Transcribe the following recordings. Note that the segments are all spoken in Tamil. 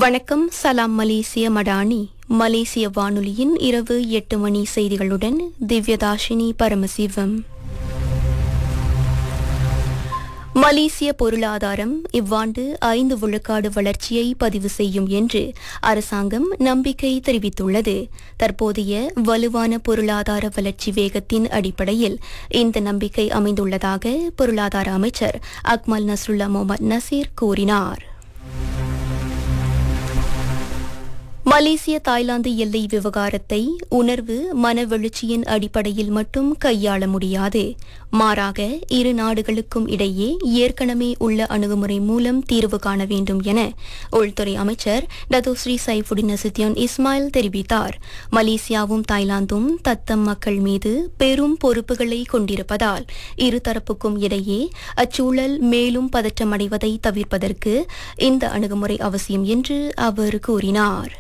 வணக்கம் சலாம் மலேசிய மடானி மலேசிய வானொலியின் இரவு எட்டு மணி செய்திகளுடன் திவ்யதாஷினி பரமசிவம் மலேசிய பொருளாதாரம் இவ்வாண்டு ஐந்து விழுக்காடு வளர்ச்சியை பதிவு செய்யும் என்று அரசாங்கம் நம்பிக்கை தெரிவித்துள்ளது தற்போதைய வலுவான பொருளாதார வளர்ச்சி வேகத்தின் அடிப்படையில் இந்த நம்பிக்கை அமைந்துள்ளதாக பொருளாதார அமைச்சர் அக்மல் நஸ்ருல்லா முகமது நசீர் கூறினார் மலேசிய தாய்லாந்து எல்லை விவகாரத்தை உணர்வு மனவெழுச்சியின் அடிப்படையில் மட்டும் கையாள முடியாது மாறாக இரு நாடுகளுக்கும் இடையே ஏற்கனவே உள்ள அணுகுமுறை மூலம் தீர்வு காண வேண்டும் என உள்துறை அமைச்சர் டத்தோஸ்ரீ சைஃபுடின் நசுத்தியான் இஸ்மாயில் தெரிவித்தார் மலேசியாவும் தாய்லாந்தும் தத்தம் மக்கள் மீது பெரும் பொறுப்புகளை கொண்டிருப்பதால் இருதரப்புக்கும் இடையே அச்சூழல் மேலும் பதற்றமடைவதை தவிர்ப்பதற்கு இந்த அணுகுமுறை அவசியம் என்று அவர் கூறினார்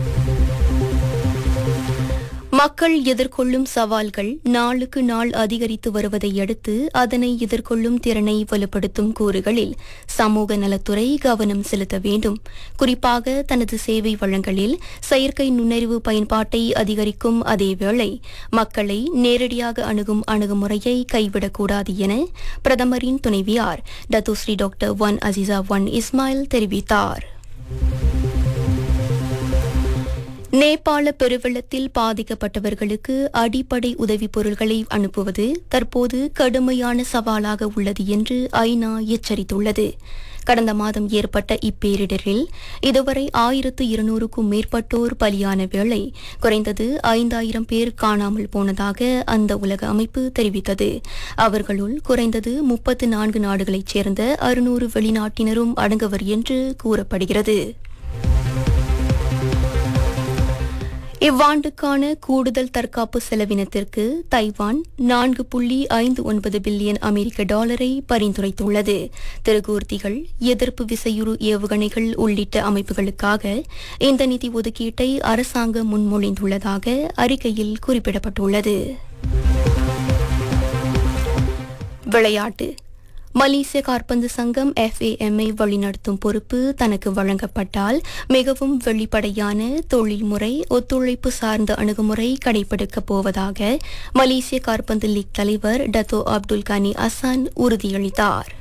மக்கள் எதிர்கொள்ளும் சவால்கள் நாளுக்கு நாள் அதிகரித்து வருவதை அடுத்து அதனை எதிர்கொள்ளும் திறனை வலுப்படுத்தும் கூறுகளில் சமூக நலத்துறை கவனம் செலுத்த வேண்டும் குறிப்பாக தனது சேவை வழங்கலில் செயற்கை நுண்ணறிவு பயன்பாட்டை அதிகரிக்கும் அதேவேளை மக்களை நேரடியாக அணுகும் அணுகுமுறையை கைவிடக்கூடாது என பிரதமரின் துணைவியார் Datuk Seri doctor Wan Azizah Wan Ismail தெரிவித்தார் நேபாள பெருவெள்ளத்தில் பாதிக்கப்பட்டவர்களுக்கு அடிப்படை உதவிப் பொருட்களை அனுப்புவது தற்போது கடுமையான சவாலாக உள்ளது என்று ஐநா எச்சரித்துள்ளது கடந்த மாதம் ஏற்பட்ட இப்பேரிடரில் இதுவரை ஆயிரத்து இருநூறுக்கும் மேற்பட்டோர் பலியான வேளை குறைந்தது ஐந்தாயிரம் பேர் காணாமல் போனதாக அந்த உலக அமைப்பு தெரிவித்தது அவர்களுள் குறைந்தது முப்பத்து நான்கு நாடுகளைச் சேர்ந்த அறுநூறு வெளிநாட்டினரும் அடங்குவர் என்று கூறப்படுகிறது இவ்வாண்டுக்கான கூடுதல் தற்காப்பு செலவினத்திற்கு தைவான் நான்கு புள்ளி ஐந்து ஒன்பது பில்லியன் அமெரிக்க டாலரை பரிந்துரைத்துள்ளது திருகூர்த்திகள் எதிர்ப்பு விசையுறு ஏவுகணைகள் உள்ளிட்ட அமைப்புகளுக்காக இந்த நிதி ஒதுக்கீட்டை அரசாங்கம் முன்மொழிந்துள்ளதாக அறிக்கையில் குறிப்பிடப்பட்டுள்ளது விளையாட்டு மலேசிய காற்பந்து சங்கம் எஃப்ஏஎம்ஐ வழிநடத்தும் பொறுப்பு தனக்கு வழங்கப்பட்டால் மிகவும் வெளிப்படையான தொழில்முறை ஒத்துழைப்பு சார்ந்த அணுகுமுறை கடைபிடிக்கப் போவதாக மலேசிய காற்பந்து லீக் தலைவர் டத்தோ அப்துல் கனி அசான் உறுதியளித்தார்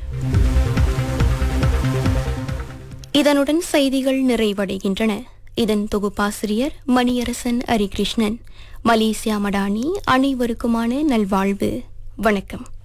இதனுடன் செய்திகள் நிறைவடைகின்றன இதன் தொகுப்பாசிரியர் மணியரசன் ஹரிகிருஷ்ணன் மலேசியா மடானி அனைவருக்குமான நல்வாழ்வு வணக்கம்